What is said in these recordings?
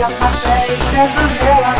at my face in the mirror.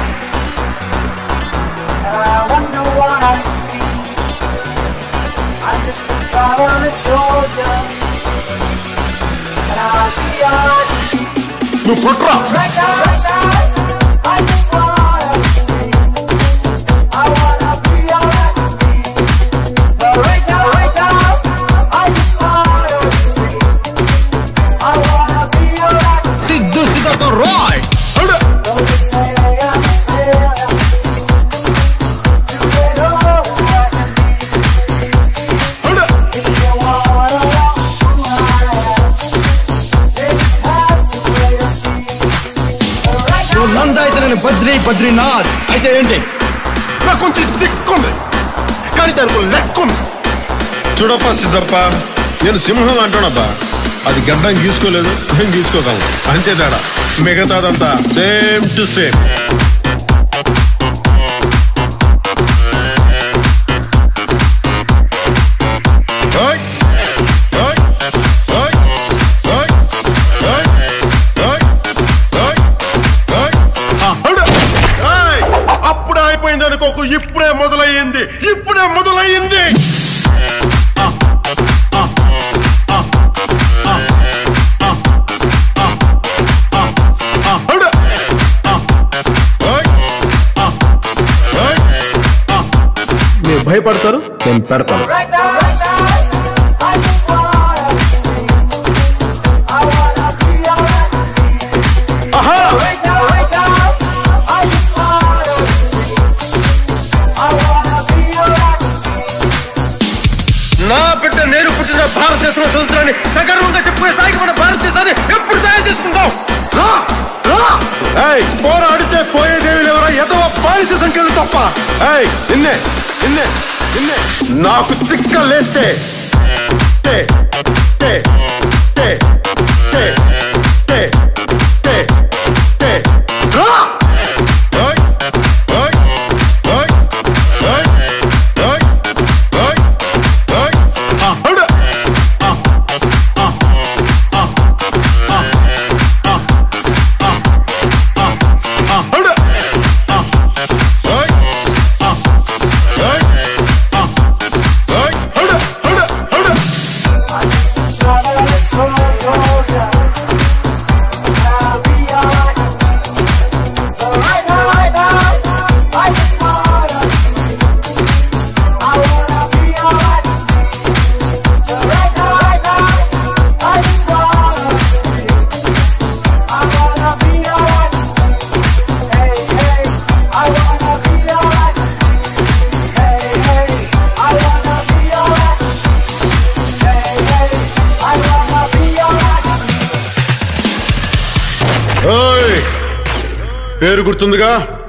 And I wonder what I see. I'm just a traveling soldier. And I'll be on నువ్వు కొట్రా right now, right now. I just wanna be. I wanna be alright with me. But right now, right now, I just wanna be. I wanna be alright with Siddhu సిద్ధతో Roy Though they say I'm a failure, you get over I can be. If you wanna know who I am, they just have to wait and see. But right now, నంద అయితే నేను బద్రి బద్రీనాథ్ అయితే ఏంటి నాకు కొంచెం దిక్కుంది కానీ దానికి ఒక లెక్కుంది చూడప్ప సిద్ధప్ప నేను సింహం అంటానబ్బా అది గడ్డం గీసుకోలేదు మేము గీసుకోగలం అంతే తేడా మిగతాదంతా సేమ్ టు సేమ్ ఓయ్! ఓయ్! ఓయ్! ఓయ్! ఓయ్! ఓయ్! ఓయ్! ఓయ్! ఆ, హడు! ఏయ్! అప్పుడే అయిపోయింది అనుకోకు ఇప్పుడే మొదలయ్యింది ఇప్పుడే మొదలయ్యింది హడు! ఓయ్! ఓయ్! మీరు భయపడతారు నేను పెడతాను right now, right now, I just wanna be. I wanna be alright with me. ఆహా Right now, right now, I just wanna be. I wanna be alright with me. నా బిడ్డ నేను పుట్టిన భారతదేశంలో సంవత్సరాన్ని సగర్వంగా చెప్పుకునే స్థాయికి మన భారతదేశాన్ని ఎప్పుడు తయారు చేసుకుంటాం రా రా ఏయ్ పోరాడితే పోయేదేవి ఎవరా ఎదవ బానిస సంఖ్యలు తప్ప ఏయ్ నిన్నే నిన్నే నిన్నే నాకు తిక్క లేస్తే టే, టే, టే, టే, టే, టే, టే. రా! ఓయ్, ఓయ్, ఓయ్, ఓయ్, ఓయ్, ఓయ్, ఓయ్. ఆ, హడు! ఆ, ఆ, ఆ, ఆ, ఆ, ఆ, హడు! ఆ, ఓయ్, ఆ, ఓయ్, ఆ, ఓయ్, హడు, హడు, హడు. I'm just a traveling soldier. I'll be alright with me. So right now, right now, I just wanna be. I wanna be alright with me. So right now, right now, I just wanna be. I wanna be alright with me. Hey, hey, I wanna be alright with me. Hey, hey, I wanna be alright with me. Hey, hey, I wanna be alright with me. ఓయ్ పేరు గుర్తుందిగా